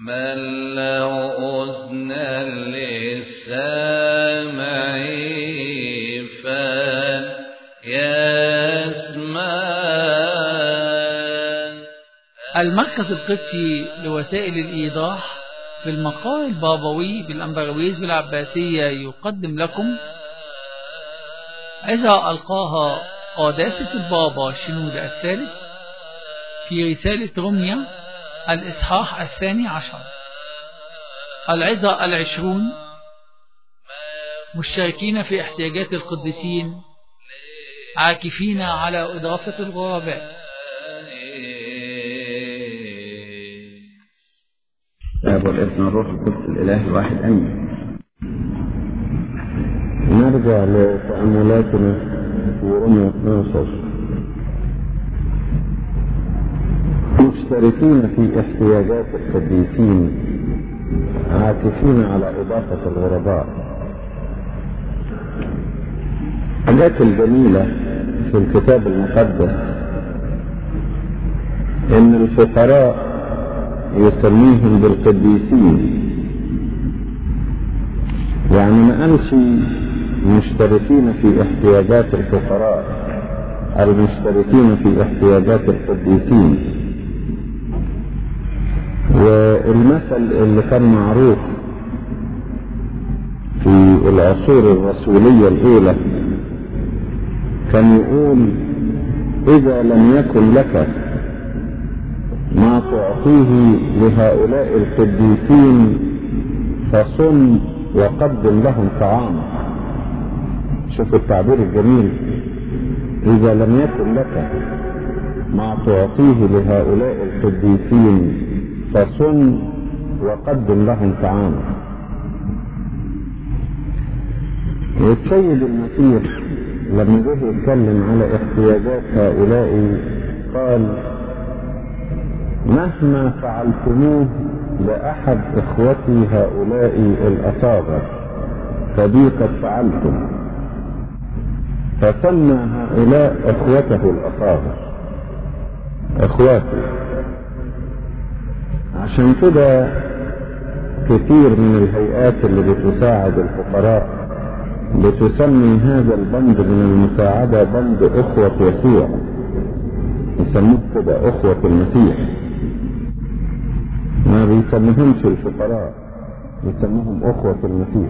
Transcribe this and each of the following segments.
من له أذنا للسامع فليسمع المركز القبطي لوسائل الإيضاح في المقال البابوي بالأمبرويز بالعباسية يقدم لكم إذا ألقاها قداسة البابا شنود الثالث في رسالة رمية الإصحاح الثاني عشر العظة العشرون مشتركين في احتياجات القديسين عاكفين على إضافة الغرباء الاب والابن والروح القدس الاله الواحد امين نرجع لتاملاتنا في رمية 12 مشتركين في احتياجات القديسين عاكفين على اضافه الغرباء الحاجات الجميله في الكتاب المقدس ان الفقراء يسميهم بالقديسين يعني ما قالش مشتركين في احتياجات الفقراء المشتركين في احتياجات القديسين والمثل اللي كان معروف في العصور الرسولية الأولى كان يقول إذا لم يكن لك ما تعطيه لهؤلاء القديسين فصم وقدم لهم طعاما شوف التعبير الجميل إذا لم يكن لك ما تعطيه لهؤلاء القديسين فصم وقدم لهم طعاما والسيد المسيح لما جه يتكلم على احتياجات هؤلاء قال مهما فعلتموه لأحد إخوتي هؤلاء الأصاغر فبي قد فعلتم فسمى هؤلاء إخوته الأصاغر إخواته عشان كده كثير من الهيئات اللي بتساعد الفقراء بتسمي هذا البند من المساعدة بند أخوة يسوع يسموه كده أخوة المسيح ما بيسميهمش الفقراء بيسموهم أخوة المسيح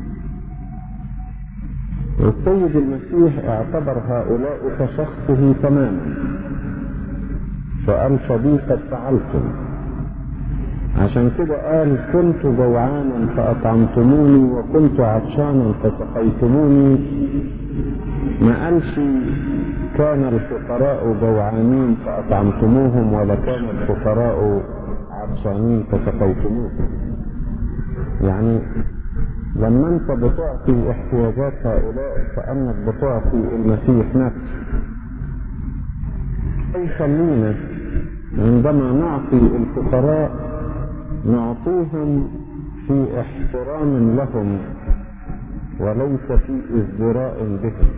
والسيد المسيح اعتبر هؤلاء كشخصه تماما فقال صديقة فعلتم عشان كده قال كنت جوعانا فأطعمتموني وكنت عطشانا فسقيتموني ما قالش كان الفقراء جوعانين فأطعمتموهم ولا كان الفقراء عطشانين فسقيتموهم يعني لما انت بتعطي احتياجات هؤلاء فانك بتعطي المسيح نفسه يخلينا عندما نعطي الفقراء نعطيهم في احترام لهم وليس في ازدراء بهم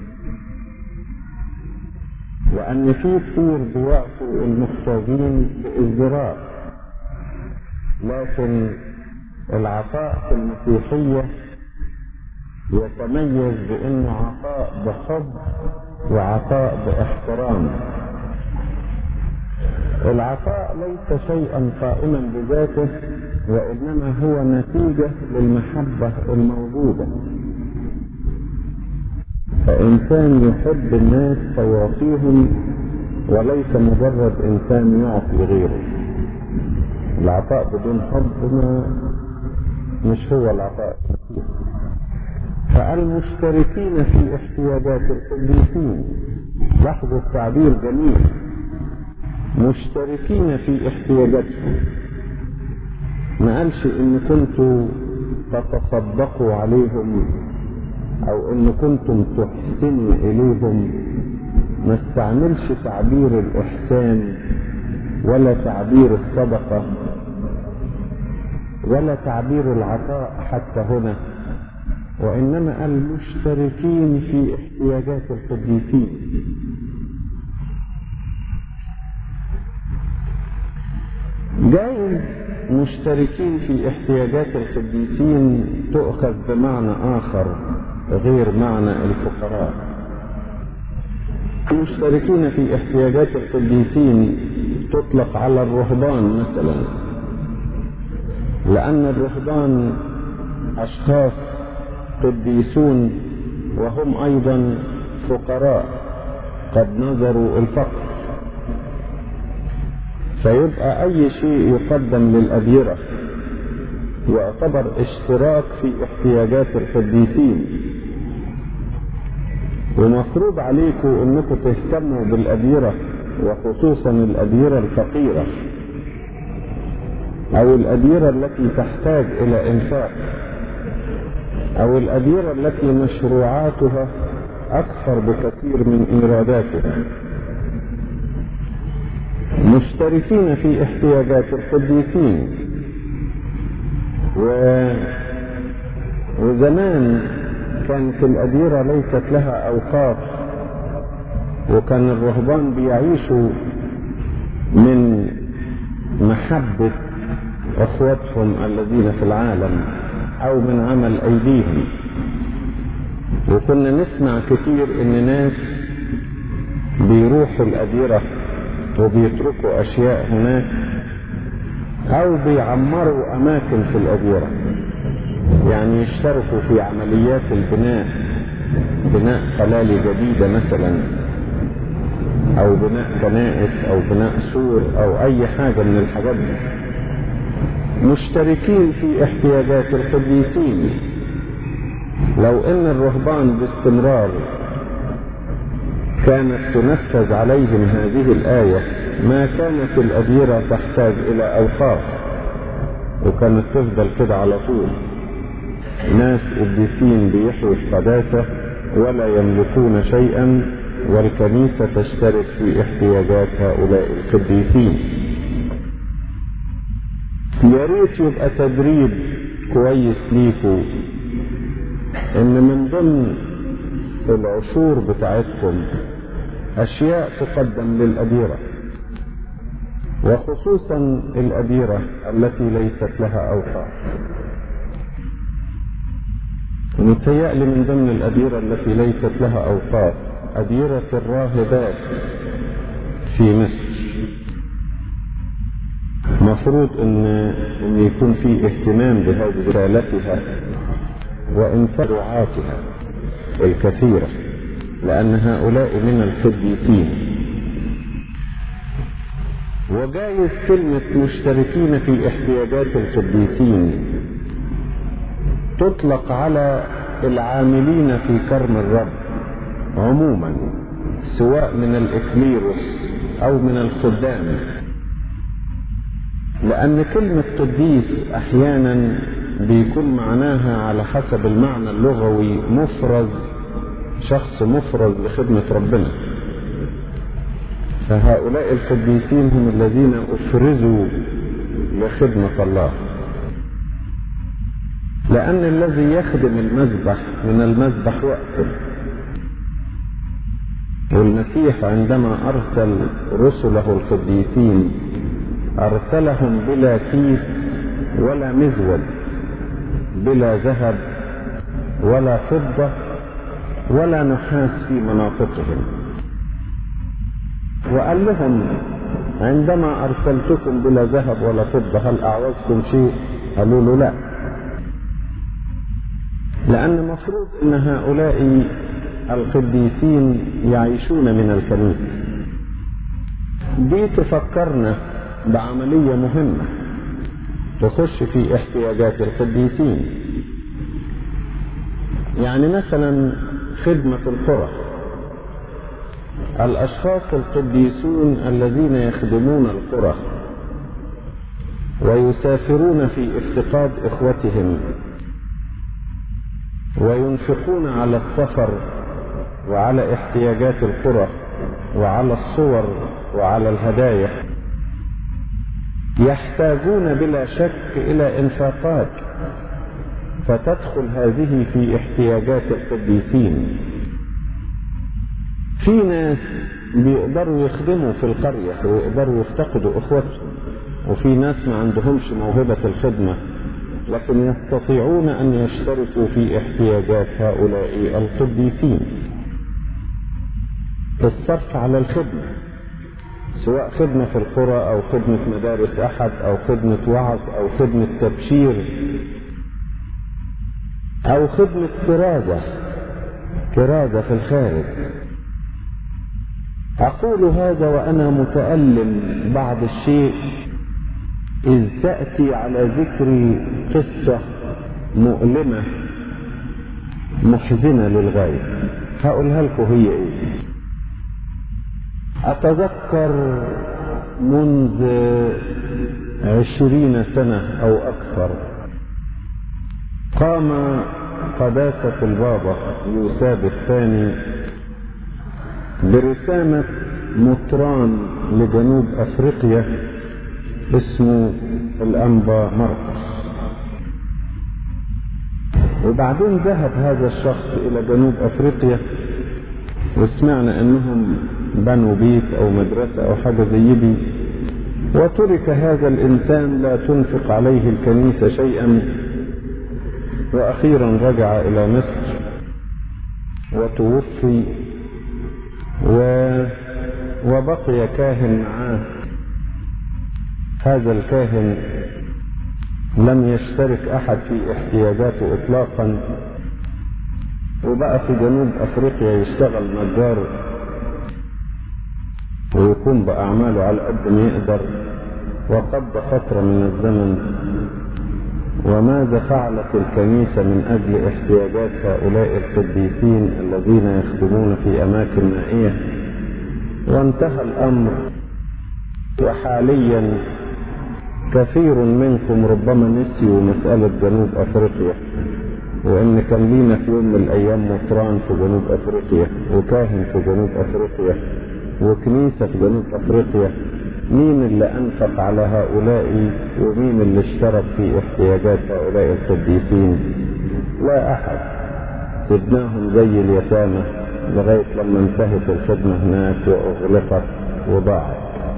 لأن في كثير بيعطوا المحتاجين بازدراء لكن العطاء في المسيحية يتميز بأنه عطاء بحب وعطاء باحترام العطاء ليس شيئا قائما بذاته وإنما هو نتيجة للمحبة الموجودة فإنسان يحب الناس فيعطيهم وليس مجرد إنسان يعطي غيره العطاء بدون حب ما مش هو العطاء فالمشتركين في احتياجات القديسين لاحظوا التعبير جميل مشتركين في احتياجاتهم ما قالش ان كنتوا تتصدقوا عليهم او ان كنتم تحسنوا اليهم ما استعملش تعبير الاحسان ولا تعبير الصدقه ولا تعبير العطاء حتى هنا وانما المشتركين في احتياجات القديسين جايز مشتركين في احتياجات القديسين تؤخذ بمعنى آخر غير معنى الفقراء مشتركين في احتياجات القديسين تطلق على الرهبان مثلا لأن الرهبان أشخاص قديسون وهم أيضا فقراء قد نظروا الفقر فيبقى أي شيء يقدم للأديرة يعتبر اشتراك في احتياجات القديسين ومفروض عليكم انكم تهتموا بالأديرة وخصوصا الأديرة الفقيرة أو الأديرة التي تحتاج إلى إنفاق أو الأديرة التي مشروعاتها أكثر بكثير من إيراداتها مشتركين في احتياجات القديسين و... وزمان كانت الأديرة ليست لها أوقاف وكان الرهبان بيعيشوا من محبة اخوتهم الذين في العالم او من عمل ايديهم وكنا نسمع كتير ان ناس بيروحوا الاديرة وبيتركوا اشياء هناك او بيعمروا اماكن في الاديرة يعني يشتركوا في عمليات البناء بناء خلالي جديدة مثلا او بناء كنائس او بناء سور او اي حاجة من الحاجات دي مشتركين في احتياجات القديسين لو ان الرهبان باستمرار كانت تنفذ عليهم هذه الآية ما كانت الأديرة تحتاج إلى أوقاف وكانت تفضل كده على طول ناس قديسين بيحيوا القداسة ولا يملكون شيئا والكنيسة تشترك في احتياجات هؤلاء القديسين يا ريت يبقى تدريب كويس ليكوا ان من ضمن العشور بتاعتكم اشياء تقدم للأديرة وخصوصا الأديرة التي ليست لها أوقاف متهيألي من ضمن الأديرة التي ليست لها أوقاف أديرة الراهبات في مصر مفروض ان ان يكون في اهتمام بهذه رسالتها وانفاق دعاتها الكثيره لان هؤلاء من القديسين وجايز كلمة مشتركين في احتياجات القديسين تطلق على العاملين في كرم الرب عموما سواء من الإكليروس أو من الخدام لأن كلمة قديس أحيانا بيكون معناها على حسب المعنى اللغوي مفرز شخص مفرز لخدمة ربنا فهؤلاء القديسين هم الذين أفرزوا لخدمة الله لأن الذي يخدم المذبح من المذبح وقته والمسيح عندما أرسل رسله القديسين أرسلهم بلا كيس ولا مزود بلا ذهب ولا فضة ولا نحاس في مناطقهم وقال لهم عندما أرسلتكم بلا ذهب ولا فضة هل أعوزكم شيء قالوا له لا لأن مفروض أن هؤلاء القديسين يعيشون من الكنيسة دي تفكرنا بعملية مهمة تخش في احتياجات القديسين يعني مثلا خدمة القرى الأشخاص القديسون الذين يخدمون القرى ويسافرون في افتقاد إخوتهم وينفقون على السفر وعلى احتياجات القرى وعلى الصور وعلى الهدايا يحتاجون بلا شك إلى إنفاقات فتدخل هذه في احتياجات القديسين في ناس بيقدروا يخدموا في القرية ويقدروا يفتقدوا إخوتهم وفي ناس ما عندهمش موهبة الخدمة لكن يستطيعون أن يشتركوا في احتياجات هؤلاء القديسين في الصرف على الخدمة سواء خدمة في القرى أو خدمة مدارس أحد أو خدمة وعظ أو خدمة تبشير أو خدمة كرازة كرازة في الخارج أقول هذا وأنا متألم بعض الشيء إذ تأتي على ذكري قصة مؤلمة محزنة للغاية هقولها لكم هي إيه أتذكر منذ عشرين سنة أو أكثر قام قداسة البابا يوساب الثاني برسامة مطران لجنوب أفريقيا اسمه الأنبا مرقس وبعدين ذهب هذا الشخص إلى جنوب أفريقيا وسمعنا أنهم بنوا بيت أو مدرسة أو حاجة زي دي وترك هذا الإنسان لا تنفق عليه الكنيسة شيئا وأخيرا رجع إلى مصر وتوفي و... وبقي كاهن معاه هذا الكاهن لم يشترك أحد في احتياجاته إطلاقا وبقى في جنوب أفريقيا يشتغل نجار ويقوم بأعماله على قد ما يقدر وقضى فترة من الزمن وماذا فعلت الكنيسة من أجل احتياجات هؤلاء القديسين الذين يخدمون في أماكن نائية وانتهى الأمر وحاليا كثير منكم ربما نسيوا مسألة جنوب أفريقيا وإن كان لينا في يوم من الأيام مطران في جنوب أفريقيا وكاهن في جنوب أفريقيا وكنيسة في جنوب أفريقيا مين اللي أنفق على هؤلاء ومين اللي اشترك في احتياجات هؤلاء القديسين لا أحد سبناهم زي اليتامى لغاية لما انتهت الخدمة هناك وأغلقت وضاعت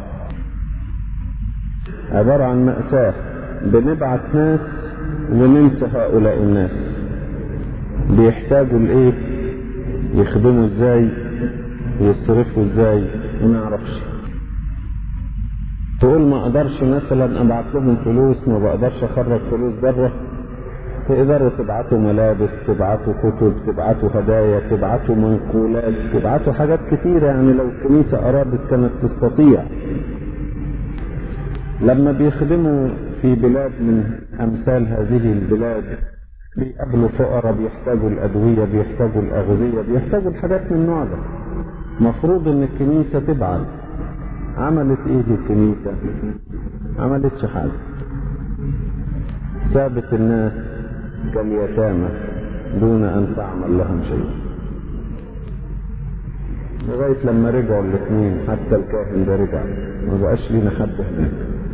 عبارة عن مأساة بنبعت ناس وننسى هؤلاء الناس بيحتاجوا لإيه يخدموا ازاي يصرفوا ازاي ما نعرفش تقول ما اقدرش مثلا ابعت لهم فلوس ما بقدرش اخرج فلوس بره تقدروا تبعتوا ملابس تبعتوا كتب تبعتوا هدايا تبعتوا منقولات تبعتوا حاجات كتيرة يعني لو الكنيسة أرادت كانت تستطيع لما بيخدموا في بلاد من أمثال هذه البلاد بيقابلوا فقراء بيحتاجوا الأدوية بيحتاجوا الأغذية بيحتاجوا الحاجات من النوع ده مفروض إن الكنيسة تبعت عملت إيه الكنيسة؟ عملتش حاجة سابت الناس كاليتامى دون أن تعمل لهم شيء لغاية لما رجعوا الاثنين حتى الكاهن ده رجع ما بقاش لينا حد هناك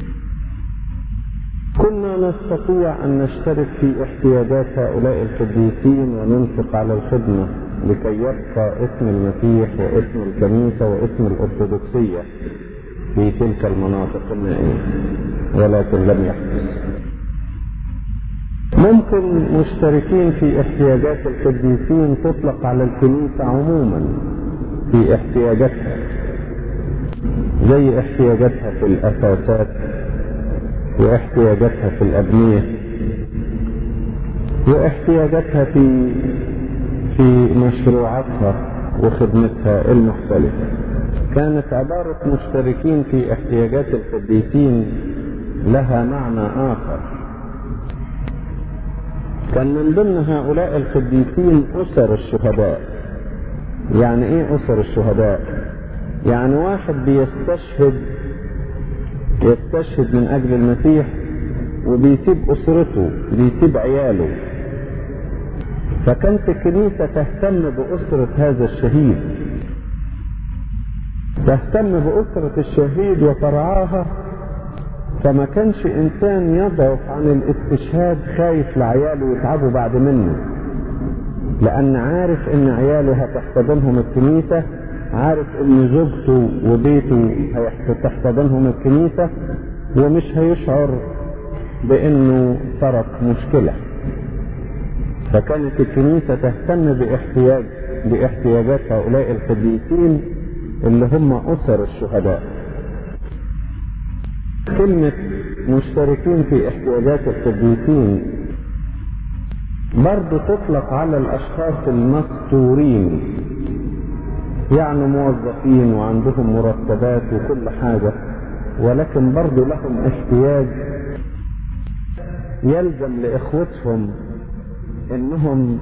كنا نستطيع أن نشترك في احتياجات هؤلاء القديسين وننفق على الخدمة لكي يبقى اسم المسيح واسم الكنيسة واسم الأرثوذكسية في تلك المناطق النائية ولكن لم يحدث ممكن مشتركين في احتياجات القديسين تطلق على الكنيسة عموما في احتياجاتها زي احتياجاتها في الأساسات واحتياجاتها في الأبنية واحتياجاتها في في مشروعاتها وخدمتها المختلفة كانت عبارة مشتركين في احتياجات القديسين لها معنى آخر كان من ضمن هؤلاء القديسين أسر الشهداء يعني ايه أسر الشهداء يعني واحد بيستشهد يستشهد من أجل المسيح وبيسيب أسرته بيسيب عياله فكانت الكنيسة تهتم بأسرة هذا الشهيد تهتم بأسرة الشهيد وترعاها فما كانش إنسان يضعف عن الاستشهاد خايف لعياله يتعبوا بعد منه لأن عارف إن عياله هتحتضنهم الكنيسة عارف إن زوجته وبيته هتحتضنهم الكنيسة ومش هيشعر بانه ترك مشكلة فكانت الكنيسة تهتم باحتياج باحتياجات هؤلاء القديسين اللي هم أسر الشهداء كلمة مشتركين في احتياجات القديسين برضو تطلق على الأشخاص المستورين يعني موظفين وعندهم مرتبات وكل حاجة ولكن برضو لهم احتياج يلزم لإخوتهم إنهم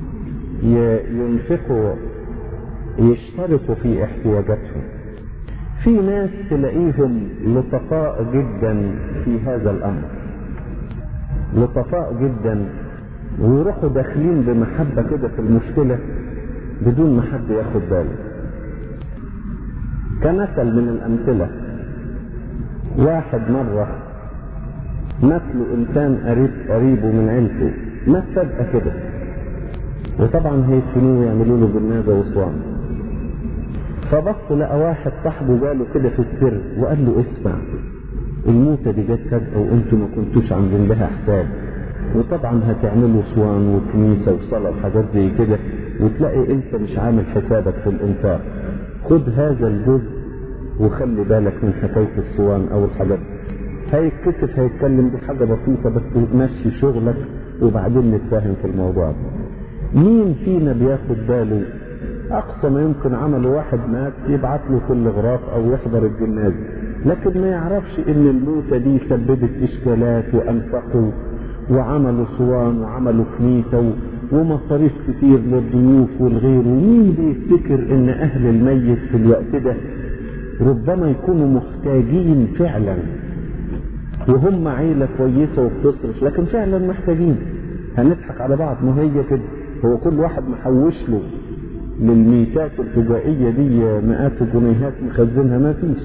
ينفقوا يشتركوا في احتياجاتهم في ناس تلاقيهم لطفاء جدا في هذا الامر لطفاء جدا ويروحوا داخلين بمحبة كده في المشكلة بدون ما حد ياخد باله كمثل من الأمثلة واحد مرة مات له إنسان قريب قريبه من عيلته مات فجأة كده وطبعا هيدفنوه ويعملوا له جنازة وصوان فبص لقى واحد صاحبه جاله كده في السر وقال له اسمع الموتة دي جت فجأة وانتوا ما كنتوش عاملين لها حساب وطبعا هتعملوا صوان وكنيسة وصلاة وحاجات زي كده وتلاقي انت مش عامل حسابك في الانفاق خد هذا الجزء وخلي بالك من حكاية الصوان او الحاجات هيتكسف هيتكلم دي حاجة بسيطة بس مشي شغلك وبعدين نتفاهم في الموضوع ده مين فينا بياخد باله اقصى ما يمكن عمله واحد مات يبعت له كل غراف او يحضر الجنازة لكن ما يعرفش ان الموتة دي سببت اشكالات وانفقوا وعملوا صوان وعملوا كنيسة ومصاريف كتير للضيوف والغير ومين بيفتكر ان اهل الميت في الوقت ده ربما يكونوا محتاجين فعلا وهم عيلة كويسة وبتصرف لكن فعلا محتاجين هنضحك على بعض ما هي كده هو كل واحد محوش له للميتات الفجائية دي مئات الجنيهات مخزنها ما فيش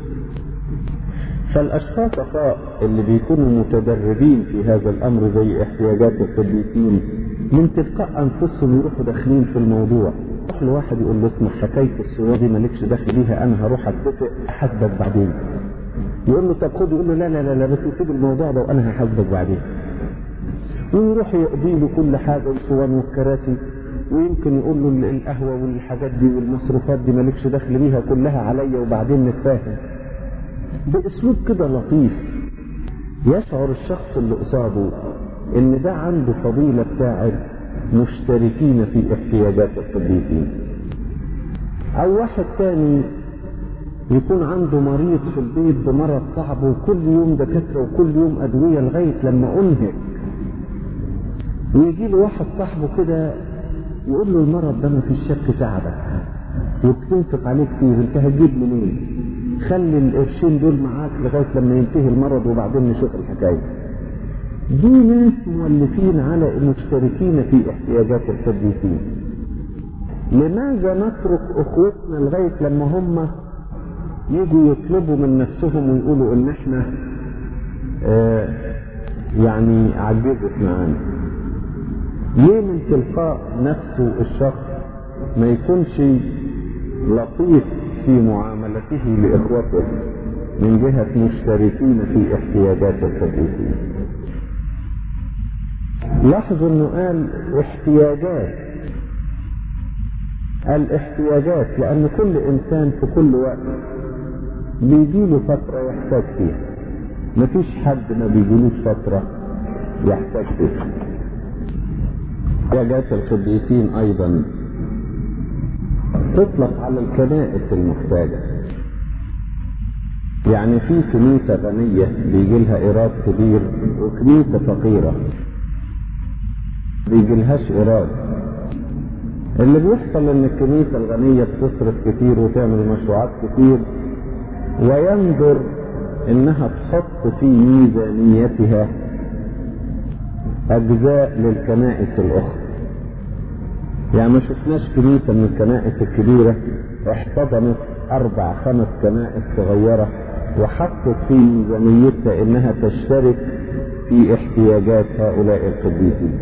فالأشخاص اللي بيكونوا متدربين في هذا الأمر زي احتياجات القديسين من تلقاء أنفسهم يروحوا داخلين في الموضوع يروح لواحد يقول له اسمع حكاية الصور دي مالكش دخل بيها أنا هروح أتفق أحاسبك بعدين يقول له طب خد يقول له لا لا لا, لا بس سيب الموضوع ده وأنا هحاسبك بعدين ويروح يقضي له كل حاجة والصوان والكراسي ويمكن يقول له القهوة والحاجات دي والمصروفات دي مالكش دخل بيها كلها عليا وبعدين نتفاهم باسلوب كده لطيف يشعر الشخص اللي قصاده ان ده عنده فضيلة بتاعت مشتركين في احتياجات القديسين او واحد تاني يكون عنده مريض في البيت بمرض صعب وكل يوم دكاترة وكل يوم ادوية لغاية لما انهك ويجي له واحد صاحبه كده يقول له المرض ده ما فيش شك تعبك وبتنفق عليه كتير انت هتجيب منين؟ خلي القرشين دول معاك لغايه لما ينتهي المرض وبعدين نشوف الحكايه. دي ناس مؤلفين على مشتركين في احتياجات القديسين. لماذا نترك اخوتنا لغايه لما هم يجوا يطلبوا من نفسهم ويقولوا ان احنا آه يعني عجزت معانا. ليه من تلقاء نفسه الشخص ما يكونش لطيف في معاملته لإخوته من جهة مشتركين في احتياجات القديسين لاحظوا انه قال احتياجات الاحتياجات لان كل انسان في كل وقت بيجيله فترة يحتاج فيها مفيش حد ما بيجيلوش فترة يحتاج فيها احتياجات القديسين ايضا تطلق على الكنائس المحتاجة يعني في كنيسة غنية بيجي لها إيراد كبير وكنيسة فقيرة بيجي لهاش إيراد اللي بيحصل إن الكنيسة الغنية بتصرف كتير وتعمل مشروعات كتير وينظر إنها تحط في ميزانيتها أجزاء للكنائس الأخرى يعني ما شفناش كنيسة من الكنائس الكبيرة احتضنت أربع خمس كنائس صغيرة وحطت في ميزانيتها إنها تشترك في احتياجات هؤلاء القديسين.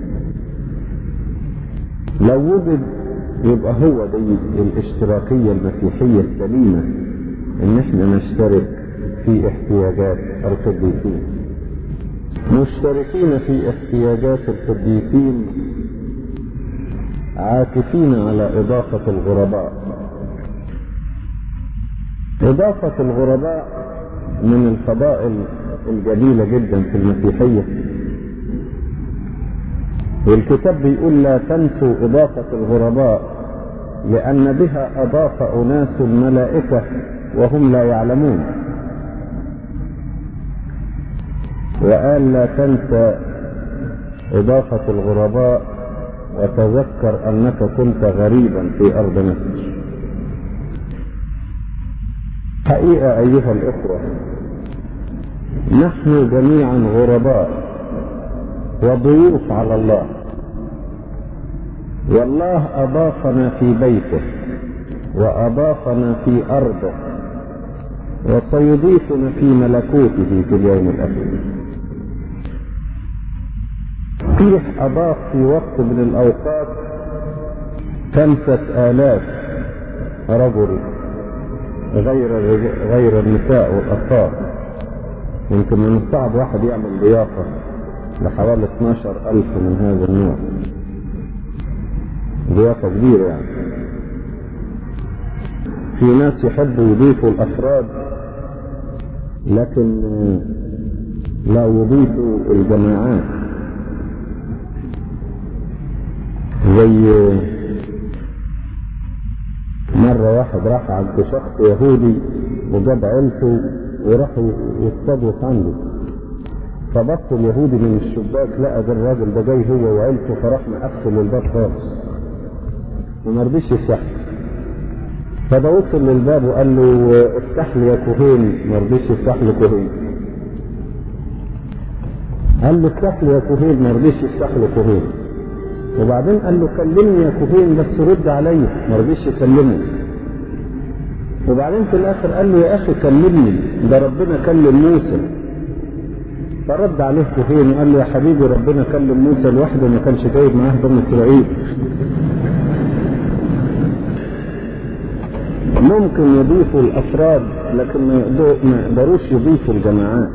لو وجد يبقى هو دي الاشتراكية المسيحية السليمة إن احنا نشترك في احتياجات القديسين مشتركين في احتياجات القديسين عاكفين على إضافة الغرباء إضافة الغرباء من الفضائل الجليلة جدا في المسيحية والكتاب بيقول لا تنسوا إضافة الغرباء لأن بها أضاف أناس الملائكة وهم لا يعلمون وقال لا تنسى إضافة الغرباء وتذكر أنك كنت غريبا في أرض مصر حقيقة أيها الإخوة نحن جميعا غرباء وضيوف على الله والله أضافنا في بيته وأضافنا في أرضه وسيضيفنا في ملكوته في اليوم الأخير فيه أضاف في وقت من الأوقات خمسة آلاف رجل غير غير النساء والأطفال يمكن من الصعب واحد يعمل ضيافة لحوالي 12 ألف من هذا النوع ضيافة كبيرة يعني في ناس يحبوا يضيفوا الأفراد لكن لا يضيفوا الجماعات زي مرة واحد راح عند شخص يهودي وجاب عيلته وراحوا يصطادوا عنده فبص اليهودي من الشباك لقى ده الراجل ده جاي هو وعيلته فراح مقفل الباب خالص وما رضيش يفتح فده وصل للباب وقال له افتح لي يا كوهين ما رضيش يفتح له كوهين قال له افتح لي يا كوهين ما رضيش يفتح له كوهين وبعدين قال له كلمني يا كوهين بس رد عليا ما رضيش يكلمه وبعدين في الاخر قال له يا اخي كلمني ده ربنا كلم موسى فرد عليه كوهين وقال له يا حبيبي ربنا كلم موسى لوحده ما كانش جايب معاه بني اسرائيل ممكن يضيفوا الافراد لكن ما يقدروش يضيفوا الجماعات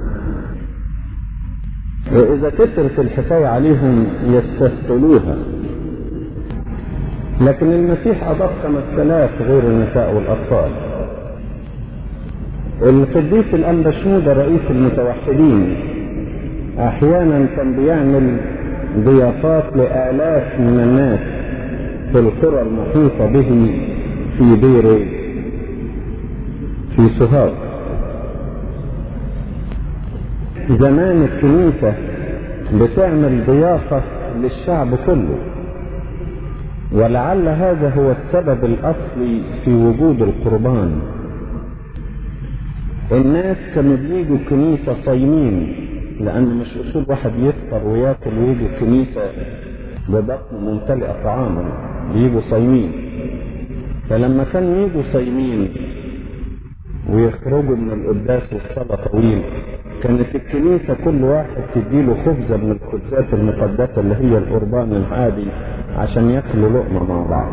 وإذا كثرت الحكاية عليهم يستثقلوها لكن المسيح أضاف خمس آلاف غير النساء والأطفال القديس الأنبشنود رئيس المتوحدين أحيانا كان بيعمل ضيافات لآلاف من الناس في القرى المحيطة به في ديره في سوهاج زمان الكنيسة بتعمل ضيافة للشعب كله ولعل هذا هو السبب الأصلي في وجود القربان الناس كانوا بيجوا الكنيسة صايمين لأن مش أصول واحد يفطر وياكل ويجي الكنيسة ببطن ممتلئة طعاما بيجوا صايمين فلما كانوا يجوا صايمين ويخرجوا من القداس والصلاة طويل كانت الكنيسة كل واحد تديله خبزة من الخبزات المقدسة اللي هي القربان العادي عشان ياكلوا لقمة مع بعض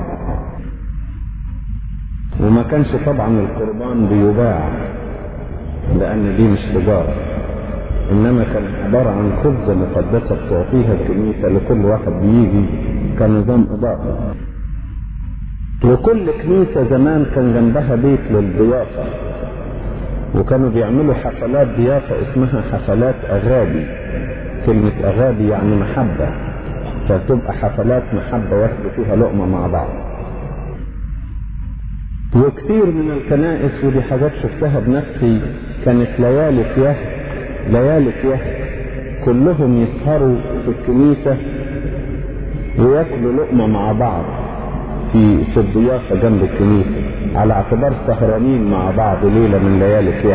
وما كانش طبعا القربان بيباع لأن دي مش تجارة إنما كان عبارة عن خبزة مقدسة بتعطيها الكنيسة لكل واحد بيجي كنظام إضافة وكل كنيسة زمان كان جنبها بيت للضيافة وكانوا بيعملوا حفلات ضيافة اسمها حفلات أغابي كلمة أغابي يعني محبة فتبقى حفلات محبة ياخدوا فيها لقمة مع بعض وكثير من الكنائس ودي حاجات شفتها بنفسي كانت ليالي فيها ليالي فيها كلهم يسهروا في الكنيسة وياكلوا لقمة مع بعض في في الضيافة جنب الكنيسة على اعتبار سهرانين مع بعض ليلة من ليالي فيها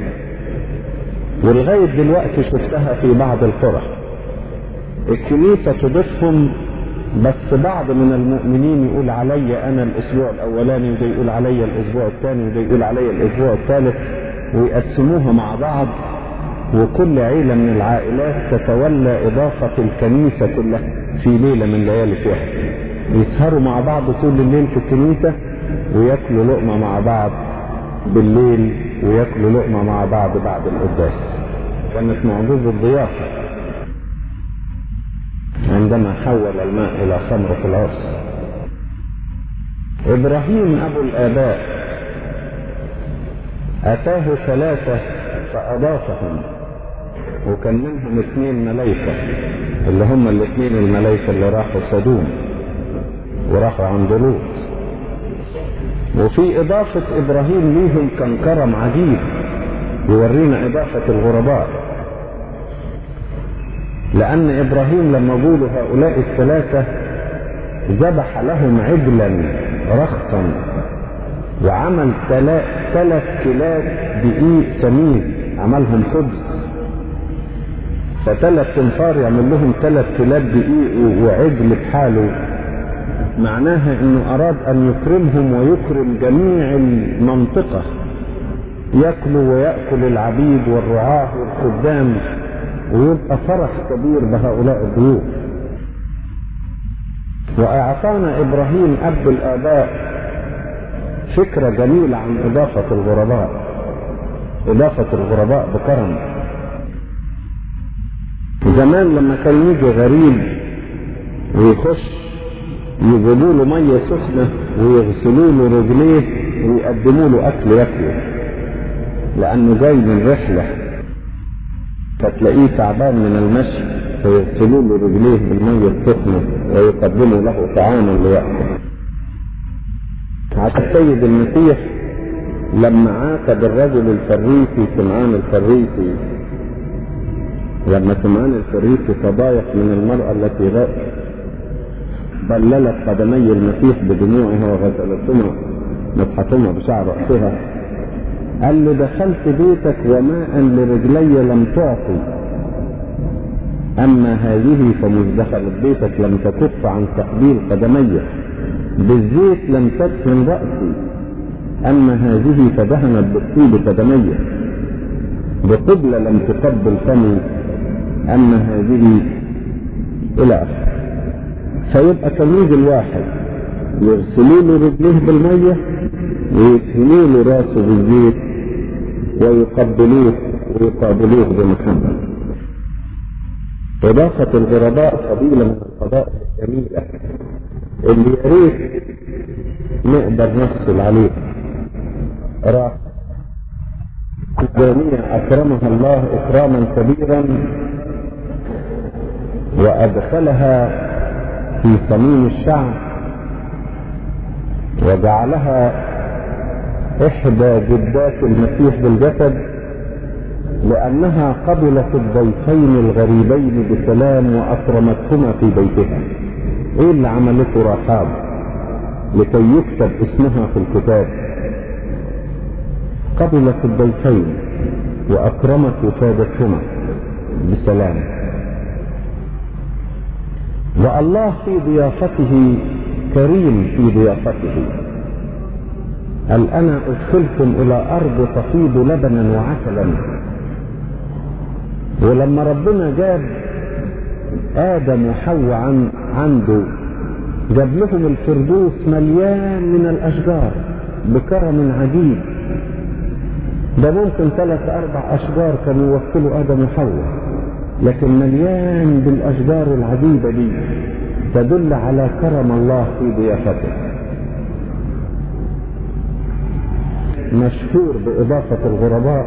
ولغاية دلوقتي شفتها في بعض القرى الكنيسة تضيفهم بس بعض من المؤمنين يقول علي انا الاسبوع الاولاني وده يقول علي الاسبوع الثاني وده يقول علي الاسبوع الثالث ويقسموها مع بعض وكل عيلة من العائلات تتولى إضافة الكنيسة كلها في ليلة من ليالي فيها يسهروا مع بعض طول الليل في الكنيسة وياكلوا لقمة مع بعض بالليل وياكلوا لقمة مع بعض بعد القداس كانت معجزة ضيافة عندما حول الماء إلى خمر في العرس إبراهيم أبو الآباء أتاه ثلاثة فأضافهم وكان منهم اثنين ملايكة اللي هم الاثنين الملايكة اللي راحوا سدوم وراحوا عند لوط وفي إضافة إبراهيم ليهم كان كرم عجيب يورينا إضافة الغرباء لأن إبراهيم لما قولوا هؤلاء الثلاثة ذبح لهم عجلا رخصا وعمل ثلاث كيلات دقيق سميد عملهم خبز فثلاث تنفار يعمل لهم ثلاث كيلات دقيق وعجل بحاله معناها انه اراد ان يكرمهم ويكرم جميع المنطقة ياكلوا ويأكل العبيد والرعاة والخدام ويبقى فرح كبير بهؤلاء الضيوف واعطانا ابراهيم اب الاباء فكرة جميلة عن اضافة الغرباء اضافة الغرباء بكرم زمان لما كان يجي غريب ويخش يجيبوا له ميه سخنه ويغسلوا له رجليه ويقدموا له اكل ياكله لانه جاي من رحله فتلاقيه تعبان من المشي فيغسلوا له رجليه بالميه السخنه ويقدموا له طعاما لياكل عشان السيد المسيح لما عاتب الرجل الفريسي سمعان الفريسي لما سمعان الفريسي تضايق من المرأة التي بللت قدمي المسيح بدموعها وغسلتهما مسحتهما بشعر رأسها قال له دخلت بيتك وماء لرجلي لم تعطي أما هذه فمش دخلت بيتك لم تكف عن تقبيل قدمي بالزيت لم تدهن رأسي أما هذه فدهنت بالطيب قدمي بقبلة لم تقبل فمي أما هذه إلى آخره فيبقى تلميذ الواحد يغسلوا له رجليه بالمية ويدهنوا له راسه بالزيت ويقبلوه ويقابلوه بمحبة إضافة الغرباء فضيلة من الفضائل الجميلة اللي يا ريت نقدر نحصل عليه راح الجميع أكرمها الله إكراما كبيرا وأدخلها في صميم الشعب وجعلها إحدى جدات المسيح بالجسد لأنها قبلت الضيفين الغريبين بسلام وأكرمتهما في بيتها إيه اللي عملته رحاب لكي يكتب اسمها في الكتاب قبلت الضيفين وأكرمت وفادتهما بسلام والله في ضيافته كريم في ضيافته قال أنا أدخلكم إلى أرض تفيض لبنا وعسلا ولما ربنا جاب آدم وحواء عن عنده جاب لهم الفردوس مليان من الأشجار بكرم عجيب ده ممكن ثلاث أربع أشجار كانوا يوكلوا آدم وحواء لكن مليان بالأشجار العجيبة دي تدل على كرم الله في ضيافته مشهور بإضافة الغرباء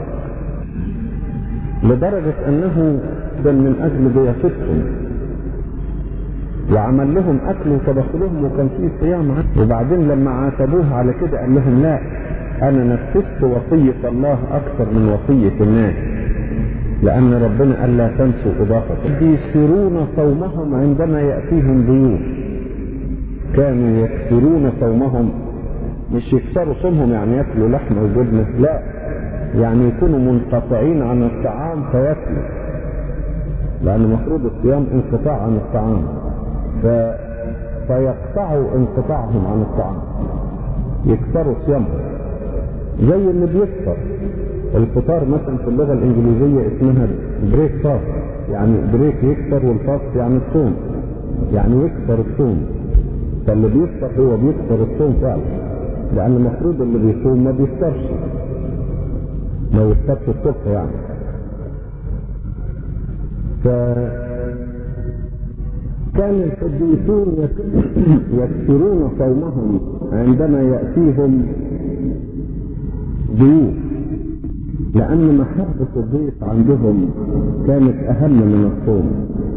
لدرجة أنه كان من أجل ضيافتهم وعمل لهم أكل وطبخ لهم وكان فيه صيام وبعدين لما عاتبوه على كده قال لهم لا أنا نفذت وصية الله أكثر من وصية الناس لأن ربنا قال لا تنسوا إضافته يكسرون صومهم عندما يأتيهم ضيوف كانوا يكسرون صومهم مش يكسروا صومهم يعني ياكلوا لحمة وجبنة لا يعني يكونوا منقطعين عن الطعام فياكلوا لأن المفروض الصيام انقطاع عن الطعام ف... فيقطعوا انقطاعهم عن الطعام يكسروا صيامهم زي اللي بيفطر الفطار مثلا في اللغة الإنجليزية اسمها بريك فاست يعني بريك يكسر والفاست يعني الصوم يعني يكسر الصوم فاللي بيفطر هو بيكسر الصوم فعلا لأن المفروض اللي بيصوم ما بيفطرش ما يشتكش الصبح يعني ف كان القديسون يكثرون صومهم عندما يأتيهم ضيوف لأن محبة الضيف عندهم كانت أهم من الصوم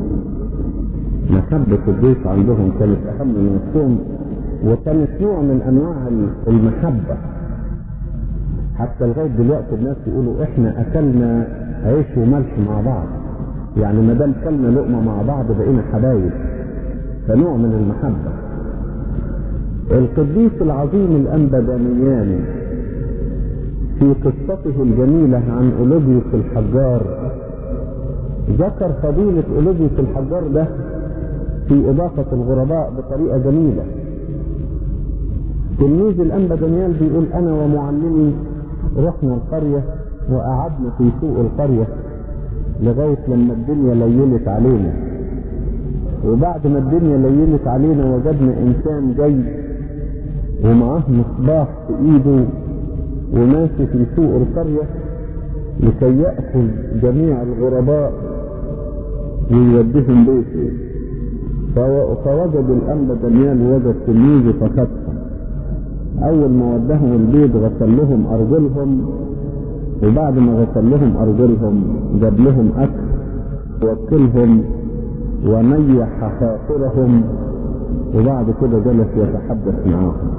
محبة الضيف عندهم كانت أهم من الصوم وكانت نوع من أنواع المحبة حتى لغاية دلوقتي الناس يقولوا إحنا أكلنا عيش وملح مع بعض يعني ما دام كلنا لقمة مع بعض بقينا حبايب فنوع من المحبة القديس العظيم الأنبا دانيان في قصته الجميلة عن أولوبيوس الحجار ذكر فضيلة أولوبيوس الحجار ده في إضافة الغرباء بطريقة جميلة تلميذ الأنبا دانيال بيقول أنا ومعلمي رحنا القرية وقعدنا في سوق القرية لغاية لما الدنيا ليلت علينا وبعد ما الدنيا ليلت علينا وجدنا إنسان جاي ومعاه مصباح في إيده وماشي في سوق القرية لكي يأخذ جميع الغرباء ويوديهم بيته فوجد الأنبا دانيال وجد تلميذه فخدهم أول ما ودهم البيت غسل لهم أرجلهم وبعد ما غسل لهم أرجلهم جاب لهم أكل وكلهم وميح خاطرهم وبعد كده جلس يتحدث معاهم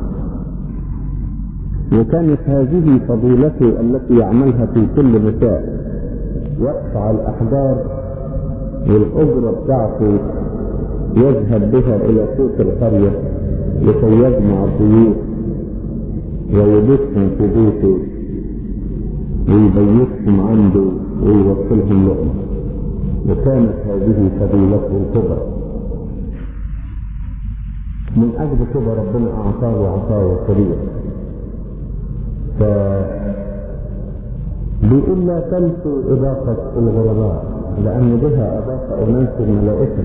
وكانت هذه فضيلته التي يعملها في كل مساء يقطع الأحجار والأجرة بتاعته يذهب بها إلى سوق القرية لكي يجمع الضيوف ويبثهم في بيته ويبيتهم عنده ويوصلهم لقمة وكانت هذه فضيلته الكبرى من أجل كده ربنا أعطاه عطايا كبيرة ف بيقول لا تنسوا إضافة الغرباء لأن بها أضاف أناس الملائكة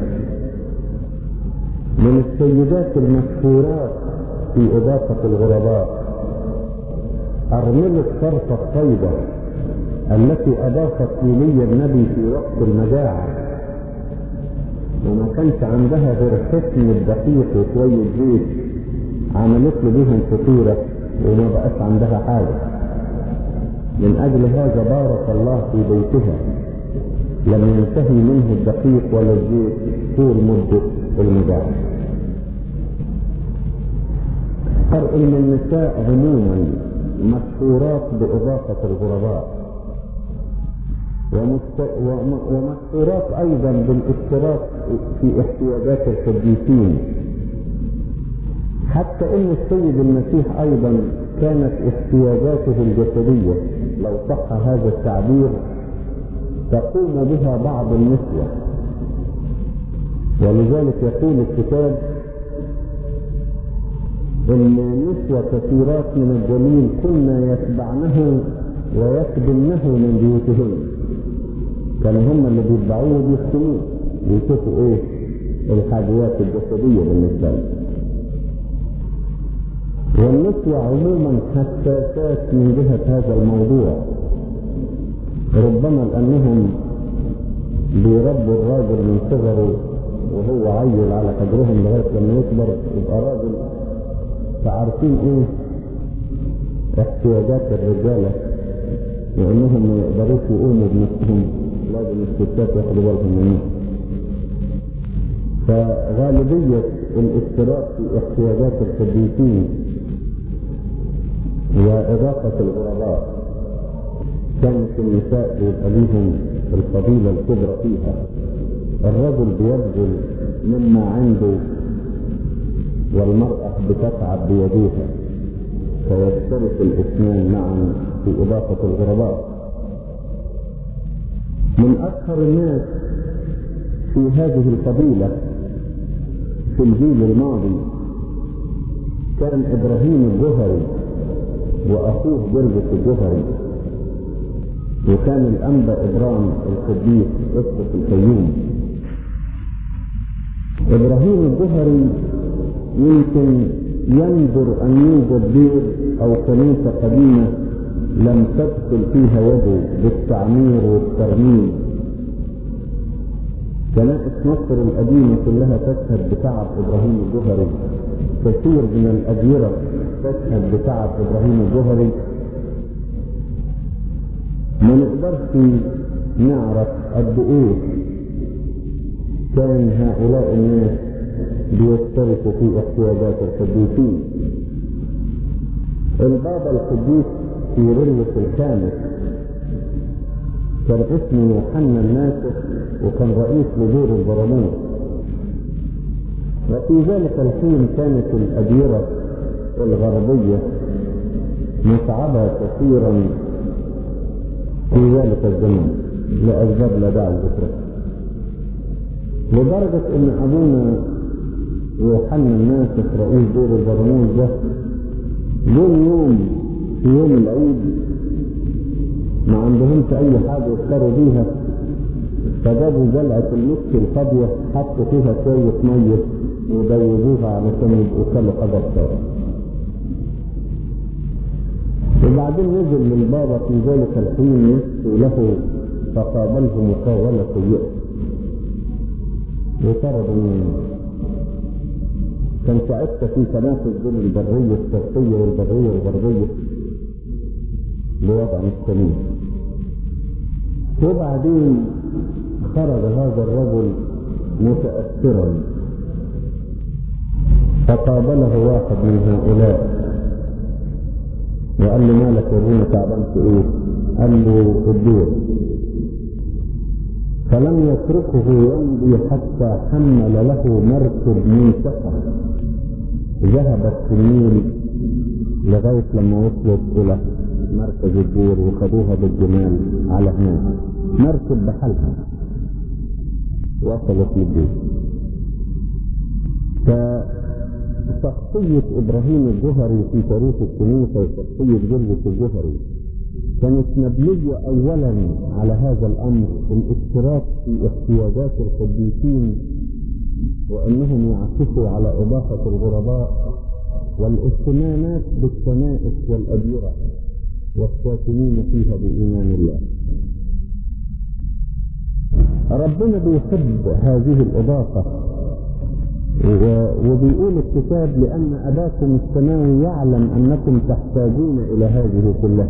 من السيدات المشهورات في إضافة الغرباء أرملة صرف الطيبة التي أضافت إيليا النبي في وقت المجاعة وما كانش عندها غير حسن الدقيق وشوية زيت عملت له بيهم فطيرة وما بقاش عندها حاجة من أجل هذا بارك الله في بيتها لم ينتهي منه الدقيق ولا الزيت طول مدة المجاعة فرق ان النساء عموما مشهورات بإضافة الغرباء ومشهورات أيضا بالاشتراك في احتياجات القديسين حتى ان السيد المسيح ايضا كانت احتياجاته الجسدية لو صح هذا التعبير تقوم بها بعض النسوة ولذلك يقول الكتاب ان نسوة كثيرات من الجميل كنا يتبعنه ويخدمنه من بيوتهن كانوا هم اللي بيتبعوه وبيخدموه ويشوفوا ايه الحاجيات الجسدية بالنسبة له والنسوة عموما حساسات من جهة هذا الموضوع ربما لأنهم بيربوا الراجل من صغره وهو عيل على قدرهم لغاية لما يكبر يبقى راجل فعارفين ايه احتياجات الرجالة وانهم ما يقدروش يقوموا بنفسهم لازم الستات ياخدوا بالهم منهم فغالبية الاشتراك في احتياجات القديسين وإضافة الغرباء كانت النساء بيبقى ليهم الفضيلة الكبرى فيها الرجل بيبذل مما عنده والمرأة بتتعب بيديها فيشترك الاثنان معا في إضافة الغرباء من أشهر الناس في هذه الفضيلة في الجيل الماضي كان إبراهيم الجهري وأخوه جرجس الجهري وكان الأنبا إبرام القديس قصة الفيوم إبراهيم الجهري يمكن ينظر أن يوجد بيت أو كنيسة قديمة لم تدخل فيها يده بالتعمير والترميم كنائس مصر القديمة كلها تشهد بتعب إبراهيم الجهري كثير من الأديرة تشهد بتعب إبراهيم الجهري ما نقدرش نعرف قد إيه كان هؤلاء الناس بيشتركوا في احتياجات القديسين البابا القديس كيرلس الخامس كان اسمه يوحنا الناسخ وكان رئيس لدور البرامون وفي ذلك الحين كانت الأديرة الغربية متعبة كثيرا في ذلك الزمن لأسباب لا داعي لذكرها لدرجة ان ابونا يوحنا الناسخ رئيس دور البرامون ده جم يوم في يوم العيد ما عندهمش اي حاجة يفطروا بيها فجابوا جلعة المسك الفاضية حطوا فيها شوية مية وبيضوها علشان يبقوا كلوا حاجة الصلاة وبعدين نزل للبابا في ذلك الحين يشكو له فقابله مقاولة سيئة وطردوا منه كان ساعتها في تنافس بين البرية الشرقية والبرية الغربية لوضع مستميت وبعدين خرج هذا الرجل متأثرا فقابله واحد من هؤلاء وقال له مالك يا ابونا تعبان في ايه؟ قال له الدور فلم يتركه يمضي حتى حمل له مركب من سفر ذهبت في النيل لغاية لما وصلت إلى مركز الدور وخدوها بالجمال على هناك مركب بحالها وصلت للدور فشخصية إبراهيم الجهري في تاريخ الكنيسة وشخصية جرجس الجهري كانت مبنية أولا على هذا الأمر الاشتراك في احتياجات القديسين وأنهم يعكسوا على إضافة الغرباء والاهتمامات بالكنائس والأديرة والساكنين فيها بإيمان الله ربنا بيحب هذه الإضافة وبيقول الكتاب لأن أباكم السماوي يعلم أنكم تحتاجون إلى هذه كلها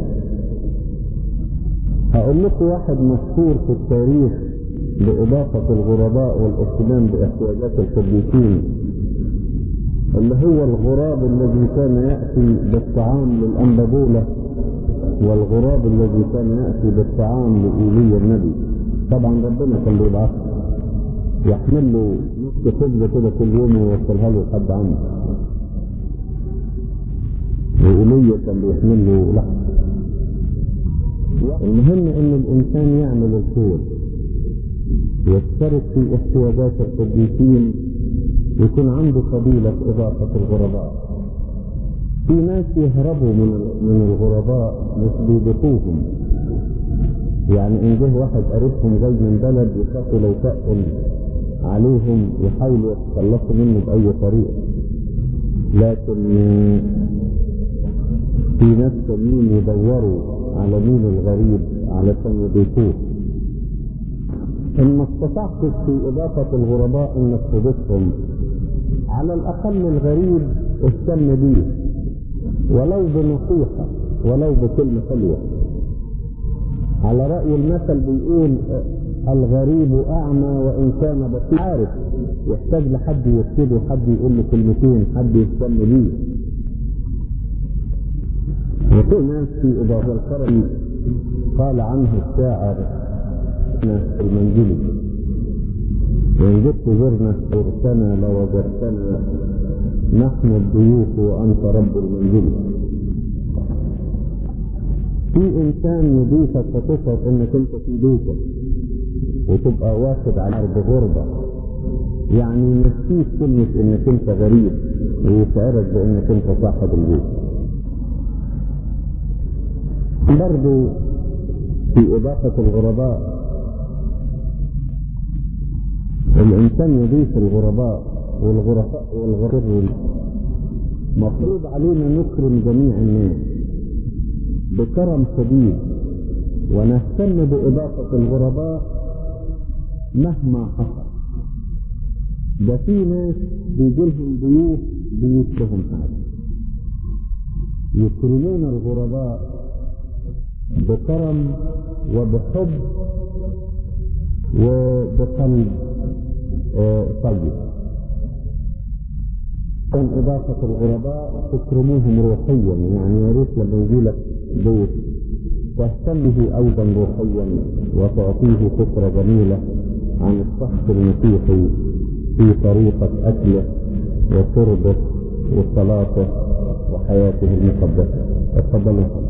هقول لكم واحد مشهور في التاريخ بإضافة الغرباء والاهتمام باحتياجات القديسين اللي هو الغراب الذي كان يأتي بالطعام للأنبابولة والغراب الذي كان يأتي بالطعام لإيليا النبي طبعا ربنا كان بيبعثه يحمل له نص خبزة كده كل يوم ويوصلها له لحد عنده وإيليا كان بيحمل له لحم المهم ان الانسان يعمل الخير يشترك في احتياجات القديسين يكون عنده فضيلة إضافة الغرباء في ناس يهربوا من من الغرباء مش بيضيفوهم يعني إن جه واحد قريبهم جاي من بلد يخافوا لو تقل عليهم يحاولوا يتخلصوا منه بأي طريقة لكن في ناس تانيين يدوروا على مين الغريب علشان يضيفوه إن ما استطعتش في إضافة الغرباء إنك تضيفهم على الأقل الغريب اهتم بيه ولو بنصيحة ولو بكلمة حلوة على رأي المثل بيقول الغريب أعمى وإن كان بصير عارف يحتاج لحد يرشده حد يقول له كلمتين حد يهتم بيه وفي ناس في إضافة الكرم قال عنه الشاعر المنزلي وإن جئت زرنا زرتنا لوجدتنا نحن الضيوف وأنت رب المنزل في إنسان يضيفك فتشعر إنك أنت في بيتك وتبقى واخد على أرض غربة يعني ينسيك كلمة إنك أنت غريب ويشعرك بإنك أنت صاحب البيت برضو في إضافة الغرباء الإنسان يضيف الغرباء والغرفاء والغرب مفروض علينا نكرم جميع الناس بكرم شديد ونهتم بإضافة الغرباء مهما حصل ده في ناس بيجيلهم ضيوف بيوت لهم حاجة يكرمون الغرباء بكرم وبحب وبقلب آه، طيب كان إضافة الغرباء تكرموهم روحيا يعني يا ريت لما يجي لك ضيف تهتم به أيضا روحيا وتعطيه فكرة جميلة عن الشخص المسيحي في طريقة أكله وشربه وصلاته وحياته المقدسة تفضلوا